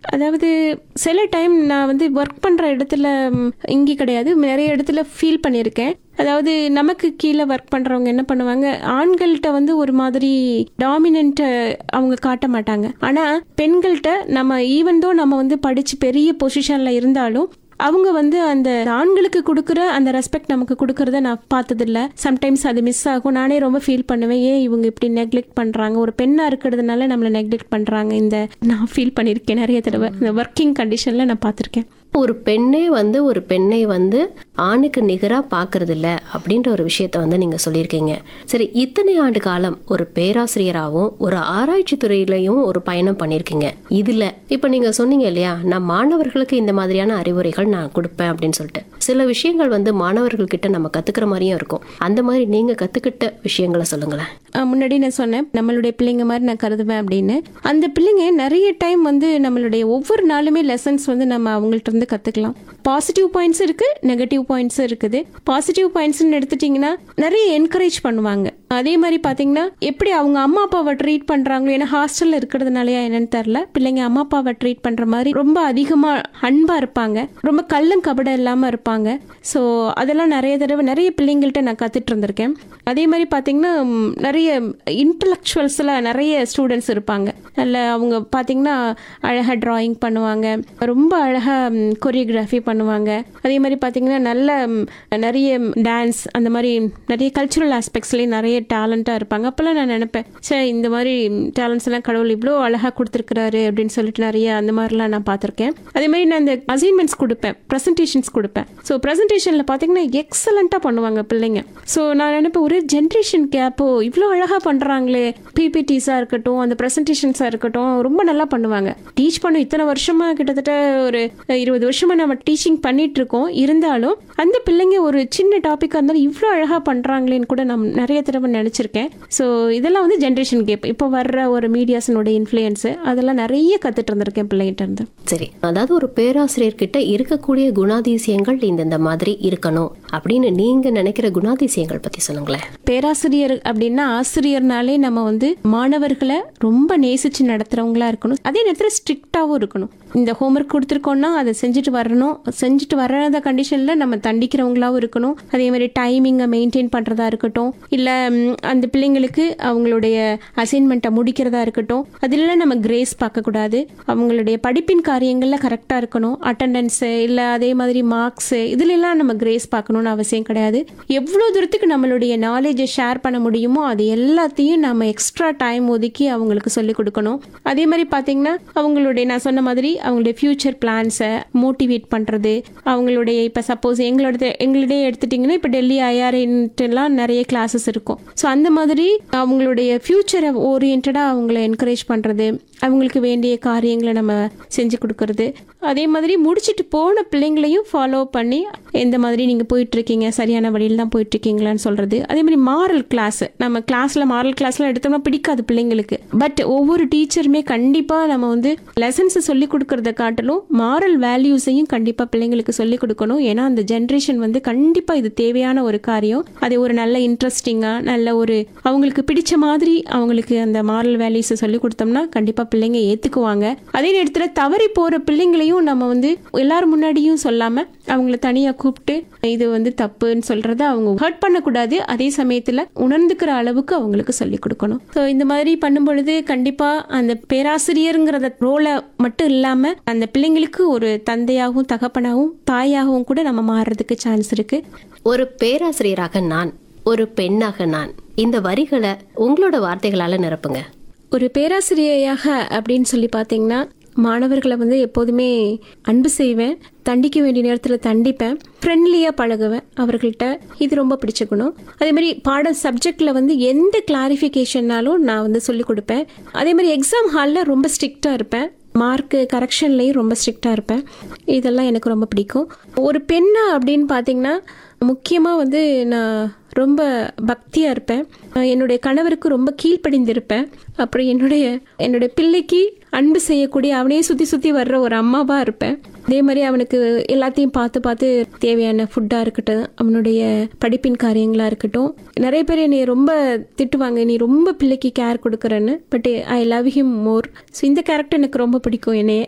அதாவது சில டைம் நான் வந்து ஒர்க் பண்ணுற இடத்துல ம், இங்கே கிடையாது நிறைய இடத்துல ஃபீல் பண்ணியிருக்கேன் அதாவது நமக்கு கீழே ஒர்க் பண்ணுறவங்க என்ன பண்ணுவாங்க ஆண்கள்கிட்ட வந்து ஒரு மாதிரி டாமினன்ட் அவங்க காட்ட மாட்டாங்க ஆனால் பெண்கள்கிட்ட நம்ம ஈவன் தோ நம்ம வந்து படித்து பெரிய பொசிஷனில் இருந்தாலும் அவங்க வந்து அந்த ஆண்களுக்கு கொடுக்குற அந்த ரெஸ்பெக்ட் நமக்கு கொடுக்கறத நான் பார்த்ததில்ல சம்டைம்ஸ் அது மிஸ் ஆகும் நானே ரொம்ப ஃபீல் பண்ணுவேன் ஏன் இவங்க இப்படி நெக்லெக்ட் பண்ணுறாங்க ஒரு பெண்ணாக இருக்கிறதுனால நம்மளை நெக்லெக்ட் பண்ணுறாங்க இந்த நான் ஃபீல் பண்ணியிருக்கேன் நிறைய தடவை இந்த ஒர்க்கிங் கண்டிஷனில் நான் பார்த்துருக்கேன் ஒரு பெண்ணே வந்து ஒரு பெண்ணை வந்து ஆணுக்கு நிகரா பார்க்கறது இல்ல அப்படின்ற ஒரு விஷயத்த வந்து நீங்க சொல்லியிருக்கீங்க சரி இத்தனை ஆண்டு காலம் ஒரு பேராசிரியராகவும் ஒரு ஆராய்ச்சி துறையிலையும் ஒரு பயணம் பண்ணியிருக்கீங்க இதுல இப்ப நீங்க சொன்னீங்க இல்லையா நான் மாணவர்களுக்கு இந்த மாதிரியான அறிவுரைகள் நான் கொடுப்பேன் அப்படின்னு சொல்லிட்டு சில விஷயங்கள் வந்து மாணவர்கள் கிட்ட நம்ம கத்துக்கிற மாதிரியும் இருக்கும் அந்த மாதிரி நீங்க கத்துக்கிட்ட விஷயங்களை சொல்லுங்களேன் அஹ் முன்னாடி நான் சொன்னேன் நம்மளுடைய பிள்ளைங்க மாதிரி நான் கருதுவேன் அப்படின்னு அந்த பிள்ளைங்க நிறைய டைம் வந்து நம்மளுடைய ஒவ்வொரு நாளுமே லெசன்ஸ் வந்து நம்ம அவங்கள்ட்ட இருந்து கற்றுக்கலாம் பாசிட்டிவ் பாயிண்ட்ஸ் இருக்குது நெகட்டிவ் பாயிண்ட்ஸும் இருக்குது பாசிட்டிவ் பாயிண்ட்ஸ்னு எடுத்துட்டிங்கன்னா நிறைய என்கரேஜ் பண்ணுவாங்க அதே மாதிரி பார்த்தீங்கன்னா எப்படி அவங்க அம்மா அப்பாவை ட்ரீட் பண்ணுறாங்களோ ஏன்னா ஹாஸ்டலில் இருக்கிறதுனாலயா என்னன்னு தெரில பிள்ளைங்க அம்மா அப்பாவை ட்ரீட் பண்ணுற மாதிரி ரொம்ப அதிகமாக அன்பாக இருப்பாங்க ரொம்ப கள்ளம் கபடம் இல்லாமல் இருப்பாங்க ஸோ அதெல்லாம் நிறைய தடவை நிறைய பிள்ளைங்கள்ட்ட நான் கற்றுட்டு இருந்திருக்கேன் அதே மாதிரி பார்த்தீங்கன்னா ம், நிறைய இன்டலெக்சுவல்ஸில் நிறைய ஸ்டூடெண்ட்ஸ் இருப்பாங்க நல்ல அவங்க பார்த்தீங்கன்னா அழகாக ட்ராயிங் பண்ணுவாங்க ரொம்ப அழகாக கொரியோகிராஃபி பண்ணுவாங்க அதே மாதிரி பார்த்தீங்கன்னா நல்ல ம், நிறைய டான்ஸ் அந்த மாதிரி நிறைய கல்ச்சுரல் ஆஸ்பெக்ட்ஸ்லேயும் நிறைய டேலண்ட்டாக இருப்பாங்க அப்போல்லாம் நான் நினைப்பேன் சே இந்த மாதிரி டேலண்ட்ஸ் எல்லாம் கடவுள் இவ்வளோ அழகாக கொடுத்துருக்குறாரு அப்படின்னு சொல்லிட்டு நிறைய அந்த மாதிரிலாம் நான் பார்த்துருக்கேன் அதே மாதிரி நான் இந்த அசைன்மெண்ட்ஸ் கொடுப்பேன் ப்ரெசன்டேஷன்ஸ் கொடுப்பேன் ஸோ ப்ரெசன்டேஷனில் பார்த்தீங்கன்னா எக்ஸலண்ட்டாக பண்ணுவாங்க பிள்ளைங்க ஸோ நான் நினைப்பேன் ஒரு ஜென்ரேஷன் கேப்போ இவ்வளோ அழகாக பண்ணுறாங்களே பிபிடிஸாக இருக்கட்டும் அந்த ப்ரெசன்டேஷன்ஸாக இருக்கட்டும் ரொம்ப நல்லா பண்ணுவாங்க டீச் பண்ண இத்தனை வருஷமாக கிட்டத்தட்ட ஒரு இருபது வருஷமாக நம்ம டீச்சிங் பண்ணிட்டு இருக்கோம் இருந்தாலும் அந்த பிள்ளைங்க ஒரு சின்ன டாப்பிக்காக இருந்தாலும் இவ்வளோ அழகாக பண்ணுறாங்களேன்னு கூட நான் நிறைய தடவை நினச்சிருக்கேன் ஸோ இதெல்லாம் வந்து ஜென்ரேஷன் கேப் இப்போ வர்ற ஒரு மீடியாஸினோட இன்ஃப்ளூயன்ஸு அதெல்லாம் நிறைய கற்றுட்டு இருந்திருக்கேன் பிள்ளைகிட்ட இருந்து சரி அதாவது ஒரு பேராசிரியர் கிட்ட இருக்கக்கூடிய குணாதிசயங்கள் இந்த மாதிரி இருக்கணும் அப்படின்னு நீங்க நினைக்கிற குணாதிசயங்கள் பத்தி சொல்லுங்களேன் பேராசிரியர் அப்படின்னா ஆசிரியர்னாலே நம்ம வந்து மாணவர்களை ரொம்ப நேசிச்சு நடத்துறவங்களா இருக்கணும் அதே நேரத்தில் ஸ்ட்ரிக்டாகவும் இருக்கணும் இந்த ஹோம்ஒர்க் கொடுத்துருக்கோம்னா அதை செஞ்சுட்டு வரணும் செஞ்சுட்டு வராத கண்டிஷனில் நம்ம தண்டிக்கிறவங்களாவும் இருக்கணும் அதே மாதிரி டைமிங்கை மெயின்டைன் பண்ணுறதா இருக்கட்டும் இல்லை அந்த பிள்ளைங்களுக்கு அவங்களுடைய அசைன்மெண்ட்டை முடிக்கிறதா இருக்கட்டும் அதிலெல்லாம் நம்ம கிரேஸ் பார்க்கக்கூடாது அவங்களுடைய படிப்பின் காரியங்களில் கரெக்டாக இருக்கணும் அட்டண்டன்ஸு இல்லை அதே மாதிரி மார்க்ஸு இதுலெல்லாம் நம்ம கிரேஸ் பார்க்கணும்னு அவசியம் கிடையாது எவ்வளோ தூரத்துக்கு நம்மளுடைய நாலேஜை ஷேர் பண்ண முடியுமோ அது எல்லாத்தையும் நம்ம எக்ஸ்ட்ரா டைம் ஒதுக்கி அவங்களுக்கு சொல்லிக் கொடுக்கணும் அதே மாதிரி பார்த்தீங்கன்னா அவங்களுடைய நான் சொன்ன மாதிரி அவங்களுடைய ஃப்யூச்சர் பிளான்ஸை மோட்டிவேட் பண்ணுறது அவங்களுடைய இப்போ சப்போஸ் எங்களோட எங்களுடைய எடுத்துட்டிங்கன்னா இப்போ டெல்லி ஐஆர்என்ட்டுலாம் நிறைய கிளாஸஸ் இருக்கும் ஸோ அந்த மாதிரி அவங்களுடைய ஃப்யூச்சரை ஓரியன்டாக அவங்கள என்கரேஜ் பண்ணுறது அவங்களுக்கு வேண்டிய காரியங்களை நம்ம செஞ்சு கொடுக்கறது அதே மாதிரி முடிச்சுட்டு போன பிள்ளைங்களையும் ஃபாலோ பண்ணி எந்த மாதிரி நீங்கள் போயிட்டுருக்கீங்க சரியான வழியில் தான் போயிட்டுருக்கீங்களான்னு சொல்கிறது அதே மாதிரி மாரல் கிளாஸ் நம்ம கிளாஸில் மாரல் கிளாஸ்லாம் எடுத்தோம்னா பிடிக்காது பிள்ளைங்களுக்கு பட் ஒவ்வொரு டீச்சருமே கண்டிப்பாக நம்ம வந்து லெசன்ஸை சொல்லி கொடுக்கறத காட்டிலும் மாரல் வேல்யூஸையும் கண்டிப்பாக பிள்ளைங்களுக்கு சொல்லி கொடுக்கணும் ஏன்னா அந்த ஜென்ரேஷன் வந்து கண்டிப்பாக இது தேவையான ஒரு காரியம் அதை ஒரு நல்ல இன்ட்ரெஸ்டிங்காக நல்ல ஒரு அவங்களுக்கு பிடிச்ச மாதிரி அவங்களுக்கு அந்த மாரல் வேல்யூஸை சொல்லி கொடுத்தோம்னா கண்டிப்பாக பிள்ளைங்க ஏற்றுக்குவாங்க அதே நேரத்தில் தவறி போகிற பிள்ளைங்களையும் நம்ம வந்து எல்லாரும் முன்னாடியும் சொல்லாமல் அவங்கள தனியாக கூப்பிட்டு இது வந்து தப்புன்னு சொல்கிறத அவங்க ஹர்ட் பண்ணக்கூடாது அதே சமயத்தில் உணர்ந்துக்கிற அளவுக்கு அவங்களுக்கு சொல்லி கொடுக்கணும் ஸோ இந்த மாதிரி பண்ணும் பொழுது கண்டிப்பாக அந்த பேராசிரியருங்கிறத ரோலை மட்டும் இல்லாமல் அந்த பிள்ளைங்களுக்கு ஒரு தந்தையாகவும் தகப்பனாகவும் தாயாகவும் கூட நம்ம மாறுறதுக்கு சான்ஸ் இருக்குது ஒரு பேராசிரியராக நான் ஒரு பெண்ணாக நான் இந்த வரிகளை உங்களோட வார்த்தைகளால நிரப்புங்க ஒரு பேராசிரியையாக அப்படின்னு சொல்லி பார்த்தீங்கன்னா மாணவர்களை வந்து எப்போதுமே அன்பு செய்வேன் தண்டிக்க வேண்டிய நேரத்தில் தண்டிப்பேன் ஃப்ரெண்ட்லியாக பழகுவேன் அவர்கள்ட்ட இது ரொம்ப பிடிச்ச குணம் அதே மாதிரி பாட சப்ஜெக்டில் வந்து எந்த கிளாரிஃபிகேஷன்னாலும் நான் வந்து சொல்லிக் கொடுப்பேன் அதே மாதிரி எக்ஸாம் ஹாலில் ரொம்ப ஸ்ட்ரிக்டாக இருப்பேன் மார்க்கு கரெக்ஷன்லேயும் ரொம்ப ஸ்ட்ரிக்டாக இருப்பேன் இதெல்லாம் எனக்கு ரொம்ப பிடிக்கும் ஒரு பெண்ணா அப்படின்னு பார்த்தீங்கன்னா முக்கியமாக வந்து நான் ரொம்ப பக்தியாக இருப்பேன் என்னுடைய கணவருக்கு ரொம்ப கீழ்ப்படிந்திருப்பேன் அப்புறம் என்னுடைய என்னுடைய பிள்ளைக்கு அன்பு செய்யக்கூடிய அவனையே சுற்றி சுற்றி வர்ற ஒரு அம்மாவாக இருப்பேன் அதே மாதிரி அவனுக்கு எல்லாத்தையும் பார்த்து பார்த்து தேவையான ஃபுட்டாக இருக்கட்டும் அவனுடைய படிப்பின் காரியங்களாக இருக்கட்டும் நிறைய பேர் என்னை ரொம்ப திட்டுவாங்க நீ ரொம்ப பிள்ளைக்கு கேர் கொடுக்குறேன்னு but I love him more so இந்த கேரக்டர் எனக்கு ரொம்ப பிடிக்கும் என்னைய